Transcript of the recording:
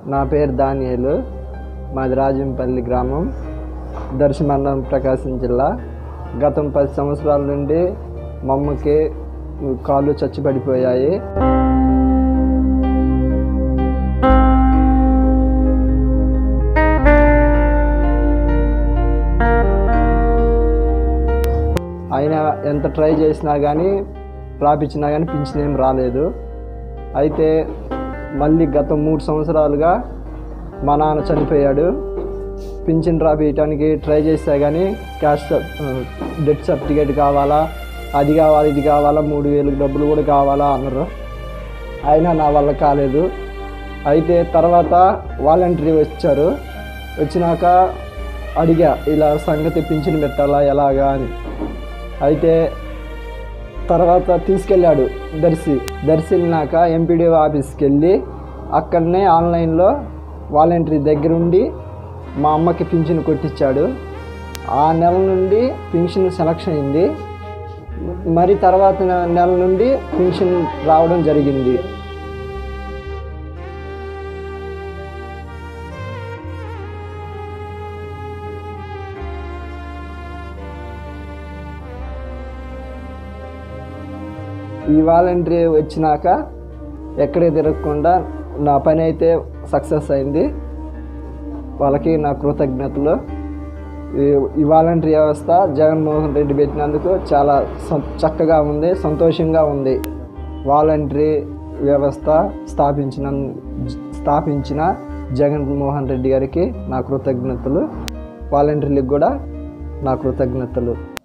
నా పేరు దానియేలు మాది రాజంపల్లి గ్రామం దర్శి మండలం ప్రకాశం జిల్లా గతం పది సంవత్సరాల నుండి మా అమ్మకి కాళ్ళు చచ్చి పడిపోయాయి అయినా ఎంత ట్రై చేసినా కానీ రాపించినా కానీ పింఛన్ ఏం రాలేదు అయితే మళ్ళీ గత మూడు సంవత్సరాలుగా మా నాన్న చనిపోయాడు పింఛన్ రాపించడానికి ట్రై చేస్తే కానీ క్యాష్ డెత్ సర్టిఫికేట్ కావాలా అది కావాలి ఇది కావాలా మూడు వేలు డబ్బులు కూడా కావాలా అన్నారు అయినా నా వల్ల కాలేదు అయితే తర్వాత వాలంటరీ వచ్చారు వచ్చినాక అడిగా ఇలా సంగతి పింఛన్ పెట్టాలా ఎలాగా అని అయితే తర్వాత తీసుకెళ్ళాడు దర్శి దర్శి వెళ్ళినాక ఎంపీడీఓ ఆఫీస్కి వెళ్ళి అక్కడనే ఆన్లైన్లో వాలంటరీ దగ్గరుండి మా అమ్మకి పింఛన్ కొట్టించాడు ఆ నెల నుండి పింఛన్ సెలక్షన్ అయింది మరి తర్వాత నెల నుండి పింఛన్ రావడం జరిగింది ఈ వాలంటరీ వచ్చినాక ఎక్కడే తిరగకుండా నా పని అయితే సక్సెస్ అయింది వాళ్ళకి నా కృతజ్ఞతలు ఈ- ఈ వాలంటరీ వ్యవస్థ జగన్మోహన్ రెడ్డి పెట్టినందుకు చాలా సం- చక్కగా ఉంది సంతోషంగా ఉంది వాలంటరీ వ్యవస్థ స్థాపించిన స్థాపించిన జగన్మోహన్ రెడ్డి గారికి నా కృతజ్ఞతలు వాలంటీర్లకు కూడా నా కృతజ్ఞతలు